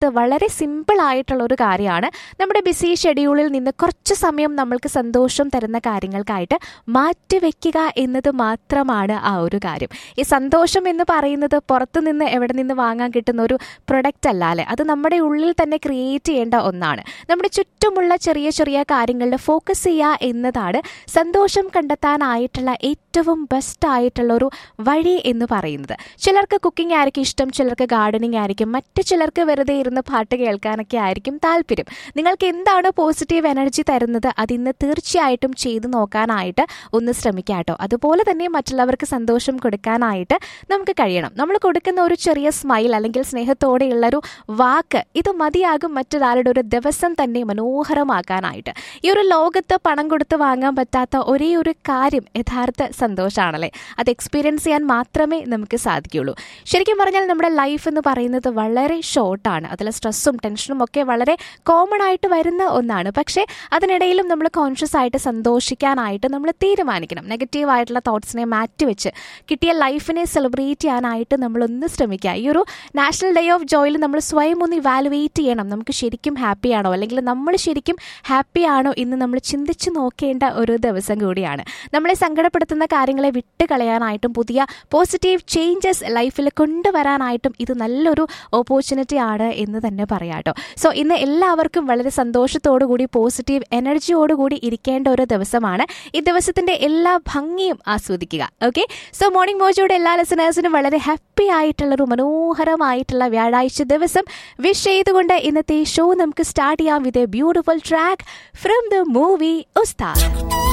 വളരെ സിമ്പിൾ ആയിട്ടുള്ള ഒരു കാര്യമാണ് നമ്മുടെ ബിസി ഷെഡ്യൂളിൽ നിന്ന് കുറച്ച് സമയം നമ്മൾക്ക് സന്തോഷം തരുന്ന കാര്യങ്ങൾക്കായിട്ട് മാറ്റിവെക്കുക എന്നത് മാത്രമാണ് ആ ഒരു കാര്യം ഈ സന്തോഷം എന്ന് പറയുന്നത് പുറത്തു നിന്ന് എവിടെ നിന്ന് വാങ്ങാൻ കിട്ടുന്ന ഒരു പ്രൊഡക്റ്റ് അല്ല അല്ലേ അത് നമ്മുടെ ഉള്ളിൽ തന്നെ ക്രിയേറ്റ് ചെയ്യേണ്ട ഒന്നാണ് നമ്മുടെ ചുറ്റുമുള്ള ചെറിയ ചെറിയ കാര്യങ്ങളിൽ ഫോക്കസ് ചെയ്യുക എന്നതാണ് സന്തോഷം കണ്ടെത്താനായിട്ടുള്ള ഏറ്റവും ബെസ്റ്റ് ആയിട്ടുള്ള ഒരു വഴി എന്ന് പറയുന്നത് ചിലർക്ക് കുക്കിംഗ് ആയിരിക്കും ഇഷ്ടം ചിലർക്ക് ഗാർഡനിങ് ആയിരിക്കും മറ്റു ചിലർക്ക് വെറുതെ ഇരുന്ന് പാട്ട് കേൾക്കാനൊക്കെ ആയിരിക്കും താല്പര്യം നിങ്ങൾക്ക് എന്താണ് പോസിറ്റീവ് എനർജി തരുന്നത് അത് ഇന്ന് തീർച്ചയായിട്ടും ചെയ്തു നോക്കാനായിട്ട് ഒന്ന് ശ്രമിക്കാം കേട്ടോ അതുപോലെ തന്നെ മറ്റുള്ളവർക്ക് സന്തോഷം കൊടുക്കാനായിട്ട് നമുക്ക് കഴിയണം നമ്മൾ കൊടുക്കുന്ന ഒരു ചെറിയ സ്മൈൽ അല്ലെങ്കിൽ സ്നേഹത്തോടെയുള്ള ഒരു വാക്ക് ഇത് മതിയാകും മറ്റൊരാളുടെ ഒരു ദിവസം തന്നെ മനോഹരമാക്കാനായിട്ട് ഈ ഒരു ലോകത്ത് പണം കൊടുത്ത് വാങ്ങാൻ പറ്റാത്ത ഒരേ ഒരു കാര്യം യഥാർത്ഥ സന്തോഷമാണല്ലേ അത് എക്സ്പീരിയൻസ് ചെയ്യാൻ മാത്രമേ നമുക്ക് സാധിക്കുകയുള്ളൂ ശരിക്കും പറഞ്ഞാൽ നമ്മുടെ ലൈഫ് എന്ന് പറയുന്നത് വളരെ ഷോർട്ടാണ് അതിൽ സ്ട്രെസ്സും ടെൻഷനും ഒക്കെ വളരെ കോമൺ ആയിട്ട് വരുന്ന ഒന്നാണ് പക്ഷേ അതിനിടയിലും നമ്മൾ കോൺഷ്യസ് ആയിട്ട് സന്തോഷിക്കാനായിട്ട് നമ്മൾ തീരുമാനിക്കണം നെഗറ്റീവ് ആയിട്ടുള്ള തോട്ട്സിനെ മാറ്റിവെച്ച് കിട്ടിയ ലൈഫിനെ സെലിബ്രേറ്റ് ചെയ്യാനായിട്ട് നമ്മളൊന്ന് ശ്രമിക്കുക ഈ ഒരു നാഷണൽ ഡേ ഓഫ് ജോയിൽ നമ്മൾ സ്വയം ഒന്ന് ഇവാലുവേറ്റ് ചെയ്യണം നമുക്ക് ശരിക്കും ഹാപ്പിയാണോ അല്ലെങ്കിൽ നമ്മൾ ശരിക്കും ഹാപ്പിയാണോ എന്ന് നമ്മൾ ചിന്തിച്ച് നോക്കേണ്ട ഒരു ദിവസം കൂടിയാണ് നമ്മളെ സങ്കടപ്പെടുത്തുന്ന കാര്യങ്ങളെ വിട്ടുകളയാനായിട്ടും പുതിയ പോസിറ്റീവ് ചേഞ്ചസ് ലൈഫിൽ കൊണ്ടുവരാനായിട്ടും ഇത് നല്ലൊരു ഓപ്പർച്യൂണിറ്റി ആണ് എന്ന് തന്നെ പറയാം കേട്ടോ സോ ഇന്ന് എല്ലാവർക്കും വളരെ സന്തോഷത്തോടു കൂടി പോസിറ്റീവ് എനർജിയോടുകൂടി ഇരിക്കേണ്ട ഒരു ദിവസമാണ് ഈ ദിവസത്തിന്റെ എല്ലാ ഭംഗിയും ആസ്വദിക്കുക ഓക്കെ സോ മോർണിംഗ് മോജോയുടെ എല്ലാ ലിസണേഴ്സിനും വളരെ ഹാപ്പി ആയിട്ടുള്ള ഒരു മനോഹരമായിട്ടുള്ള വ്യാഴാഴ്ച ദിവസം വിഷ് ചെയ്തുകൊണ്ട് ഇന്നത്തെ ഷോ നമുക്ക് സ്റ്റാർട്ട് ചെയ്യാം with a beautiful track from the movie ഉസ്താദ്